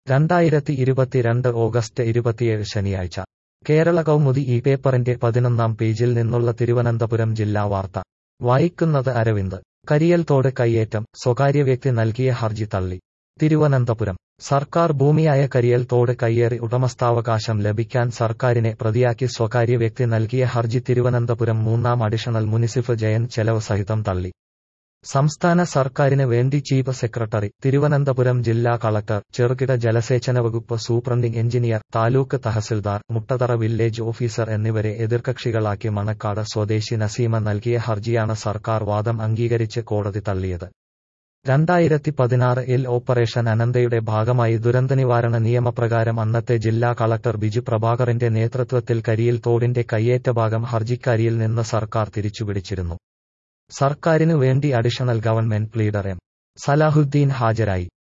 രണ്ടായിരത്തി ഇരുപത്തിരണ്ട് ഓഗസ്റ്റ് ഇരുപത്തിയേഴ് ശനിയാഴ്ച കേരള കൗമുദി ഈ പേപ്പറിന്റെ പതിനൊന്നാം പേജിൽ നിന്നുള്ള തിരുവനന്തപുരം ജില്ലാ വാർത്ത വായിക്കുന്നത് അരവിന്ദ് കരിയൽത്തോട് കയ്യേറ്റം സ്വകാര്യ വ്യക്തി നൽകിയ ഹർജി തള്ളി തിരുവനന്തപുരം സർക്കാർ ഭൂമിയായ കരിയൽ തോട് കയ്യേറി ഉടമസ്ഥാവകാശം ലഭിക്കാൻ സർക്കാരിനെ പ്രതിയാക്കി സ്വകാര്യ വ്യക്തി നൽകിയ ഹർജി തിരുവനന്തപുരം മൂന്നാം അഡീഷണൽ മുനിസിഫ് ജയൻ ചെലവ് സഹിതം തള്ളി സംസ്ഥാന സർക്കാരിന് വേണ്ടി ചീഫ് സെക്രട്ടറി തിരുവനന്തപുരം ജില്ലാ കളക്ടർ ചെറുകിട ജലസേചന വകുപ്പ് superintending engineer taluk tahsildar Muttathara village officer എന്നിവരെ എതിർകക്ഷികളാക്കി മണക്കാട് സ്വദേശി നസീമ നൽകിയ ഹർജിയാണ് സർക്കാർ വാദം അംഗീകരിച്ച് കോടതി തള്ളിയത് രണ്ടായിരത്തി പതിനാറിൽ ഓപ്പറേഷൻ അനന്തയുടെ ഭാഗമായി ദുരന്തനിവാരണ നിയമപ്രകാരം അന്നത്തെ ജില്ലാ കളക്ടർ ബിജു പ്രഭാകറിന്റെ നേതൃത്വത്തിൽ കരിയിൽ തോടിന്റെ കയ്യേറ്റ ഭാഗം ഹർജിക്കാരിയിൽ നിന്ന് സർക്കാർ തിരിച്ചുപിടിച്ചിരുന്നു സർക്കാരിനു വേണ്ടി additional government pleader M Salahuddin ഹാജരായി